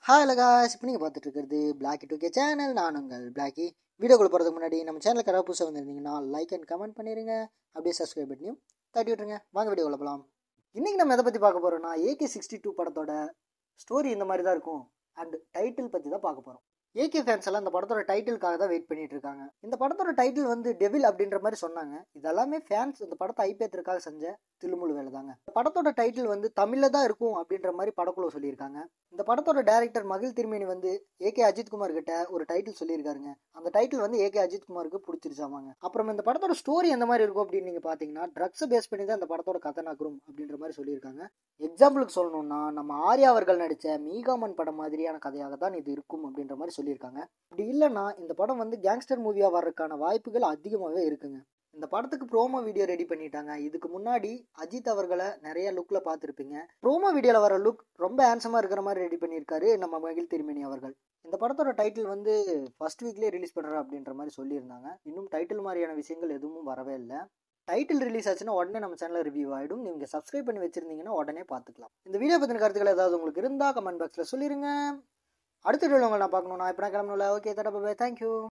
hi லகாஸ் இப்போ நீங்கள் பார்த்துட்டு இருக்கிறது பிளாக்கி டூ கே சேனல் நான் உங்கள் பிளாக்கி வீடியோக்குள்ள போகிறதுக்கு முன்னாடி நம்ம சேனலுக்கு யாராவது புதுசாக வந்திருந்தீங்கன்னா லைக் அண்ட் கமெண்ட் பண்ணிடுங்க அப்படியே சப்ஸ்கிரைப் பண்ணியும் தட்டி விட்டுருங்க வாங்க வீடியோக்குள்ள போகலாம் இன்றைக்கி நம்ம எதை பற்றி பார்க்க போகிறோம்னா ஏகே சிக்ஸ்டி டூ படத்தோட ஸ்டோரி இந்த மாதிரி தான் இருக்கும் அண்ட் டைட்டில் பற்றி தான் பார்க்க போகிறோம் ஏகே ஃபேன்ஸ் எல்லாம் இந்த படத்தோட டைட்டிலுக்காக தான் வெயிட் பண்ணிட்டு இருக்காங்க இந்த படத்தோட டைட்டில் வந்து டெவில் அப்படின்ற மாதிரி சொன்னாங்க இதெல்லாமே ஃபேன்ஸ் இந்த படத்தை ஐப்பேத்திற்காக செஞ்ச தில்முழு வேலை தாங்க இந்த படத்தோட டைட்டில் வந்து தமிழில் தான் இருக்கும் அப்படின்ற மாதிரி படக்குழு சொல்லியிருக்காங்க இந்த படத்தோட டைரக்டர் மகிழ் திருமேனி வந்து ஏகே அஜித் குமார் கிட்ட ஒரு டைட்டில் சொல்லியிருக்காருங்க அந்த டைட்டில் வந்து ஏகே அஜித் குமாருக்கு பிடிச்சிருச்சாமாங்க அப்புறம் இந்த படத்தோட ஸ்டோரி எந்த மாதிரி இருக்கும் அப்படின்னு நீங்க பாத்தீங்கன்னா ட்ரக்ஸை பேஸ் பண்ணி தான் இந்த படத்தோட கதை நகரும் அப்படின்ற மாதிரி சொல்லியிருக்காங்க எக்ஸாம்பிளுக்கு சொல்லணும்னா நம்ம ஆர்யா அவர்கள் நடிச்ச மீகாமன் படம் மாதிரியான கதையாக தான் இது இருக்கும் அப்படின்ற மாதிரி சொல்லியிருக்காங்க அப்படி இல்லைன்னா இந்த படம் வந்து கேங்ஸ்டர் மூவியா வர்றதுக்கான வாய்ப்புகள் அதிகமாகவே இருக்குங்க இந்த படத்துக்கு ப்ரோமோ வீடியோ ரெடி பண்ணிட்டாங்க இதுக்கு முன்னாடி அஜித் அவர்களை நிறைய லுக்ல பார்த்துருப்பீங்க ப்ரோமோ வீடியோவில் வர லுக் ரொம்ப ஹேண்ட்ஸமாக இருக்கிற மாதிரி ரெடி பண்ணியிருக்காரு நம்ம மகிழ் திருமணி அவர்கள் இந்த படத்தோட டைட்டில் வந்து ஃபர்ஸ்ட் வீக்லேயே ரிலீஸ் பண்ணுறேன் அப்படின்ற மாதிரி சொல்லியிருந்தாங்க இன்னும் டைட்டில் மாதிரியான விஷயங்கள் எதுவும் வரவே இல்லை டைட்டில் ரிலீஸ் ஆச்சுன்னா உடனே நம்ம சேனலில் ரிவ்யூ ஆகிடும் நீங்கள் சப்ஸ்கிரைப் பண்ணி வச்சிருந்தீங்கன்னா உடனே பார்த்துக்கலாம் இந்த வீடியோ பற்றின கருத்துக்கள் ஏதாவது உங்களுக்கு இருந்தால் கமெண்ட் பாக்ஸில் சொல்லிடுங்க அடுத்த வீடியோவில் உங்களை நான் பார்க்கணும் நான் இப்போ நான் கிளம்பணும்ல ஓகே தடவை தேங்க்யூ